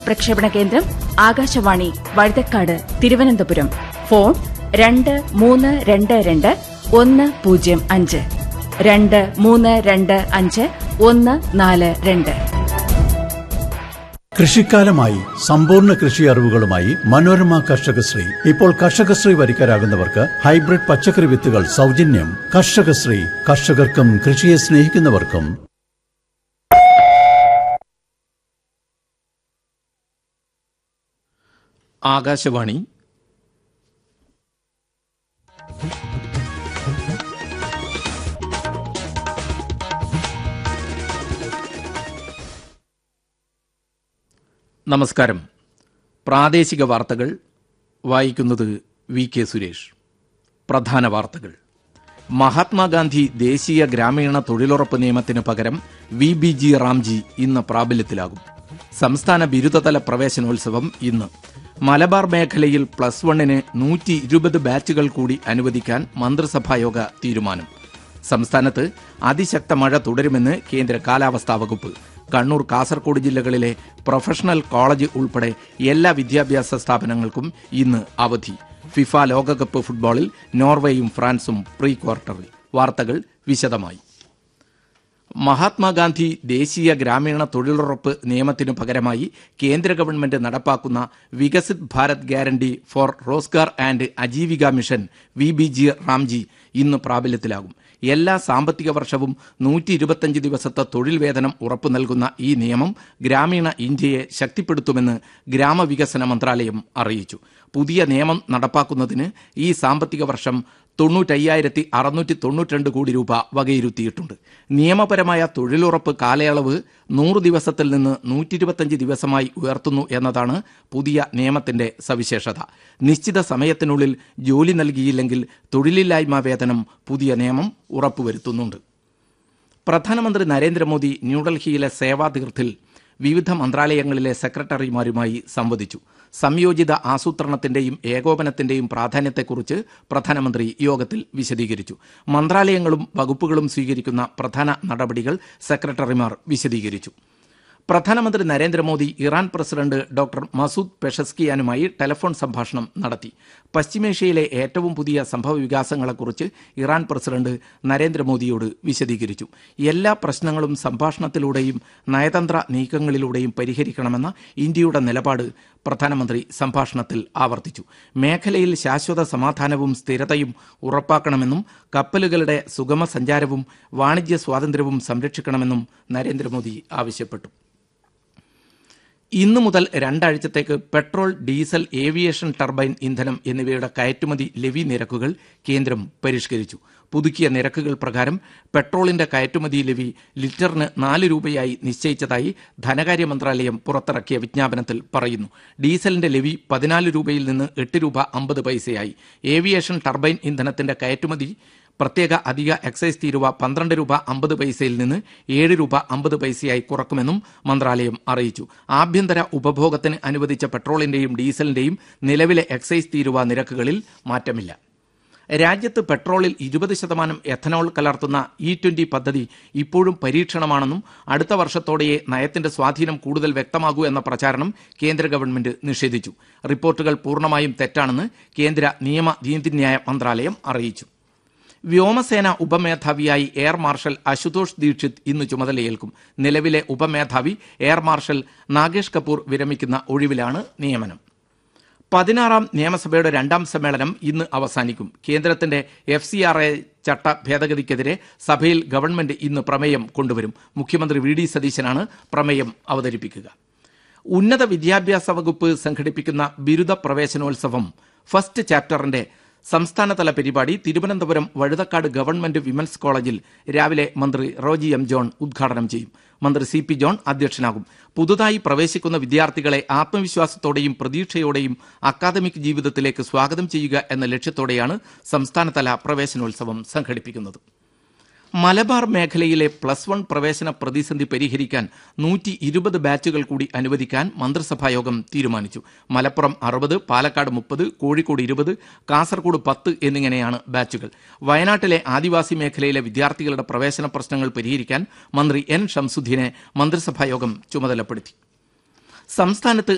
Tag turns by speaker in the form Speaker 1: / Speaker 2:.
Speaker 1: പ്രക്ഷേപണ കേന്ദ്രം ആകാശവാണി വഴുതക്കാട് തിരുവനന്തപുരം ഫോൺ രണ്ട് മൂന്ന് രണ്ട് രണ്ട് ഒന്ന് പൂജ്യം അഞ്ച് രണ്ട് മൂന്ന് രണ്ട് അഞ്ച് ഒന്ന് നാല് രണ്ട്
Speaker 2: കൃഷിക്കാലമായി സമ്പൂർണ്ണ കൃഷി അറിവുകളുമായി മനോരമ കർഷകശ്രീ ഇപ്പോൾ കർഷകശ്രീ വരിക്കാരാകുന്നവർക്ക് ഹൈബ്രിഡ് പച്ചക്കറി വിത്തുകൾ സൗജന്യം കർഷകശ്രീ കർഷകർക്കും കൃഷിയെ സ്നേഹിക്കുന്നവർക്കും
Speaker 3: ആകാശവാണി നമസ്കാരം പ്രാദേശിക വാർത്തകൾ വായിക്കുന്നത് വി കെ സുരേഷ് പ്രധാന വാർത്തകൾ മഹാത്മാഗാന്ധി ദേശീയ ഗ്രാമീണ തൊഴിലുറപ്പ് നിയമത്തിന് പകരം വി ബി ജി റാംജി ഇന്ന് പ്രാബല്യത്തിലാകും സംസ്ഥാന ബിരുദതല പ്രവേശനോത്സവം ഇന്ന് മലബാർ മേഖലയിൽ പ്ലസ് വണ്ണിന് നൂറ്റി ഇരുപത് ബാച്ചുകൾ കൂടി അനുവദിക്കാൻ മന്ത്രിസഭായോഗ തീരുമാനം സംസ്ഥാനത്ത് അതിശക്ത മഴ തുടരുമെന്ന് കേന്ദ്ര കാലാവസ്ഥാ വകുപ്പ് കണ്ണൂർ കാസർഗോഡ് ജില്ലകളിലെ പ്രൊഫഷണൽ കോളേജ് ഉൾപ്പെടെ എല്ലാ വിദ്യാഭ്യാസ സ്ഥാപനങ്ങൾക്കും ഇന്ന് അവധി ഫിഫ ലോകകപ്പ് ഫുട്ബോളിൽ നോർവേയും ഫ്രാൻസും പ്രീ ക്വാർട്ടറിൽ വാർത്തകൾ വിശദമായി മഹാത്മാഗാന്ധി ദേശീയ ഗ്രാമീണ തൊഴിലുറപ്പ് നിയമത്തിനു പകരമായി കേന്ദ്ര ഗവൺമെന്റ് നടപ്പാക്കുന്ന Viksit Bharat guarantee for Rozgar and Ajeevika mission V B G Ramji ഇന്ന് പ്രാബല്യത്തിലാകും എല്ലാ സാമ്പത്തിക വർഷവും നൂറ്റി ഇരുപത്തഞ്ച് ദിവസത്തെ തൊഴിൽ വേതനം ഉറപ്പു നൽകുന്ന ഈ നിയമം ഗ്രാമീണ ഇന്ത്യയെ ശക്തിപ്പെടുത്തുമെന്ന് ഗ്രാമവികസന മന്ത്രാലയം അറിയിച്ചു പുതിയ നിയമം നടപ്പാക്കുന്നതിന് ഈ സാമ്പത്തിക വർഷം തൊണ്ണൂറ്റയ്യായിരത്തി അറുന്നൂറ്റി തൊണ്ണൂറ്റിരണ്ട് കോടി രൂപ വകയിരുത്തിയിട്ടുണ്ട് നിയമപരമായ തൊഴിലുറപ്പ് കാലയളവ് നൂറ് ദിവസത്തിൽ നിന്ന് നൂറ്റി ഇരുപത്തഞ്ച് ദിവസമായി ഉയർത്തുന്നു എന്നതാണ് പുതിയ നിയമത്തിന്റെ സവിശേഷത നിശ്ചിത സമയത്തിനുള്ളിൽ ജോലി നൽകിയില്ലെങ്കിൽ തൊഴിലില്ലായ്മ വേതനം പുതിയ നിയമം ഉറപ്പുവരുത്തുന്നുണ്ട് പ്രധാനമന്ത്രി നരേന്ദ്രമോദി ന്യൂഡൽഹിയിലെ സേവാതീർത്ഥിൽ വിവിധ മന്ത്രാലയങ്ങളിലെ സെക്രട്ടറിമാരുമായി സംവദിച്ചു സംയോജിത ആസൂത്രണത്തിന്റെയും ഏകോപനത്തിന്റെയും പ്രാധാന്യത്തെക്കുറിച്ച് പ്രധാനമന്ത്രി യോഗത്തിൽ വിശദീകരിച്ചു മന്ത്രാലയങ്ങളും വകുപ്പുകളും സ്വീകരിക്കുന്ന പ്രധാന നടപടികൾ സെക്രട്ടറിമാർ വിശദീകരിച്ചു പ്രധാനമന്ത്രി നരേന്ദ്രമോദി ഇറാൻ പ്രസിഡന്റ് ഡോക്ടർ മസൂദ് പെഷസ്കിയാനുമായി ടെലഫോൺ സംഭാഷണം നടത്തി പശ്ചിമേഷ്യയിലെ ഏറ്റവും പുതിയ സംഭവ വികാസങ്ങളെക്കുറിച്ച് ഇറാൻ പ്രസിഡന്റ് നരേന്ദ്രമോദിയോട് വിശദീകരിച്ചു എല്ലാ പ്രശ്നങ്ങളും സംഭാഷണത്തിലൂടെയും നയതന്ത്ര നീക്കങ്ങളിലൂടെയും പരിഹരിക്കണമെന്ന ഇന്ത്യയുടെ നിലപാട് പ്രധാനമന്ത്രി സംഭാഷണത്തിൽ ആവർത്തിച്ചു മേഖലയിൽ ശാശ്വത സമാധാനവും സ്ഥിരതയും ഉറപ്പാക്കണമെന്നും കപ്പലുകളുടെ സുഗമ സഞ്ചാരവും വാണിജ്യ സ്വാതന്ത്ര്യവും സംരക്ഷിക്കണമെന്നും നരേന്ദ്രമോദി ആവശ്യപ്പെട്ടു ഇന്നു മുതൽ രണ്ടാഴ്ചത്തേക്ക് പെട്രോൾ ഡീസൽ ഏവിയേഷൻ ടർബൈൻ ഇന്ധനം എന്നിവയുടെ കയറ്റുമതി ലെവി നിരക്കുകൾ കേന്ദ്രം പരിഷ്കരിച്ചു പുതുക്കിയ നിരക്കുകൾ പ്രകാരം പെട്രോളിന്റെ കയറ്റുമതി ലെവി ലിറ്ററിന് നാല് രൂപയായി നിശ്ചയിച്ചതായി ധനകാര്യ മന്ത്രാലയം പുറത്തിറക്കിയ വിജ്ഞാപനത്തിൽ പറയുന്നു ഡീസലിന്റെ ലെവി പതിനാല് രൂപയിൽ നിന്ന് എട്ട് രൂപ അമ്പത് പൈസയായി ഏവിയേഷൻ ടർബൈൻ ഇന്ധനത്തിന്റെ കയറ്റുമതി പ്രത്യേക അധിക എക്സൈസ് തീരുവ പന്ത്രണ്ട് രൂപ അമ്പത് പൈസയിൽ നിന്ന് ഏഴ് രൂപ അമ്പത് പൈസയായി കുറക്കുമെന്നും മന്ത്രാലയം അറിയിച്ചു ആഭ്യന്തര ഉപഭോഗത്തിന് അനുവദിച്ച പെട്രോളിന്റെയും ഡീസലിന്റെയും നിലവിലെ എക്സൈസ് തീരുവ നിരക്കുകളിൽ മാറ്റമില്ല രാജ്യത്ത് പെട്രോളിൽ ഇരുപത് ശതമാനം എഥനോൾ കലർത്തുന്ന ഇ ട്വന്റി പദ്ധതി ഇപ്പോഴും പരീക്ഷണമാണെന്നും അടുത്ത വർഷത്തോടെയേ നയത്തിന്റെ സ്വാധീനം കൂടുതൽ വ്യക്തമാകൂ എന്ന പ്രചാരണം കേന്ദ്ര ഗവൺമെന്റ് നിഷേധിച്ചു റിപ്പോർട്ടുകൾ പൂർണ്ണമായും തെറ്റാണെന്ന് കേന്ദ്ര നിയമ നീതിന്യായ മന്ത്രാലയം അറിയിച്ചു വ്യോമസേന ഉപമേധാവിയായി എയർ മാർഷൽ അശുതോഷ് ദീക്ഷിത് ഇന്ന് ചുമതലയേൽക്കും നിലവിലെ ഉപമേധാവി എയർ മാർഷൽ നാഗേഷ് കപൂർ വിരമിക്കുന്ന ഒഴിവിലാണ് നിയമനം പതിനാറാം നിയമസഭയുടെ രണ്ടാം സമ്മേളനം ഇന്ന് അവസാനിക്കും കേന്ദ്രത്തിന്റെ എഫ് സി ആർ എ ചട്ട ഭേദഗതിക്കെതിരെ സഭയിൽ ഗവൺമെന്റ് ഇന്ന് പ്രമേയം കൊണ്ടുവരും മുഖ്യമന്ത്രി വി ഡി സതീശനാണ് പ്രമേയം അവതരിപ്പിക്കുക ഉന്നത വിദ്യാഭ്യാസ വകുപ്പ് സംഘടിപ്പിക്കുന്ന ബിരുദ പ്രവേശനോത്സവം ഫസ്റ്റ് ചാപ്റ്ററിന്റെ സംസ്ഥാനതല പരിപാടി തിരുവനന്തപുരം വഴുതക്കാട് ഗവൺമെന്റ് വിമൻസ് കോളേജിൽ രാവിലെ മന്ത്രി റോജി എം ജോൺ ഉദ്ഘാടനം ചെയ്യും മന്ത്രി സി പി ജോൺ അധ്യക്ഷനാകും പുതുതായി പ്രവേശിക്കുന്ന വിദ്യാർത്ഥികളെ ആത്മവിശ്വാസത്തോടെയും പ്രതീക്ഷയോടെയും അക്കാദമിക് ജീവിതത്തിലേക്ക് സ്വാഗതം ചെയ്യുക എന്ന ലക്ഷ്യത്തോടെയാണ് സംസ്ഥാനതല പ്രവേശനോത്സവം സംഘടിപ്പിക്കുന്നത് മലബാർ മേഖലയിലെ പ്ലസ് വൺ പ്രവേശന പ്രതിസന്ധി പരിഹരിക്കാൻ നൂറ്റി ഇരുപത് ബാച്ചുകൾ കൂടി അനുവദിക്കാൻ മന്ത്രിസഭായോഗം തീരുമാനിച്ചു മലപ്പുറം അറുപത് പാലക്കാട് മുപ്പത് കോഴിക്കോട് ഇരുപത് കാസർഗോഡ് പത്ത് എന്നിങ്ങനെയാണ് ബാച്ചുകൾ വയനാട്ടിലെ ആദിവാസി മേഖലയിലെ വിദ്യാർത്ഥികളുടെ പ്രവേശന പ്രശ്നങ്ങൾ പരിഹരിക്കാൻ മന്ത്രി എൻ ഷംസുദ്ദീനെ മന്ത്രിസഭായോഗം ചുമതലപ്പെടുത്തി സംസ്ഥാനത്ത്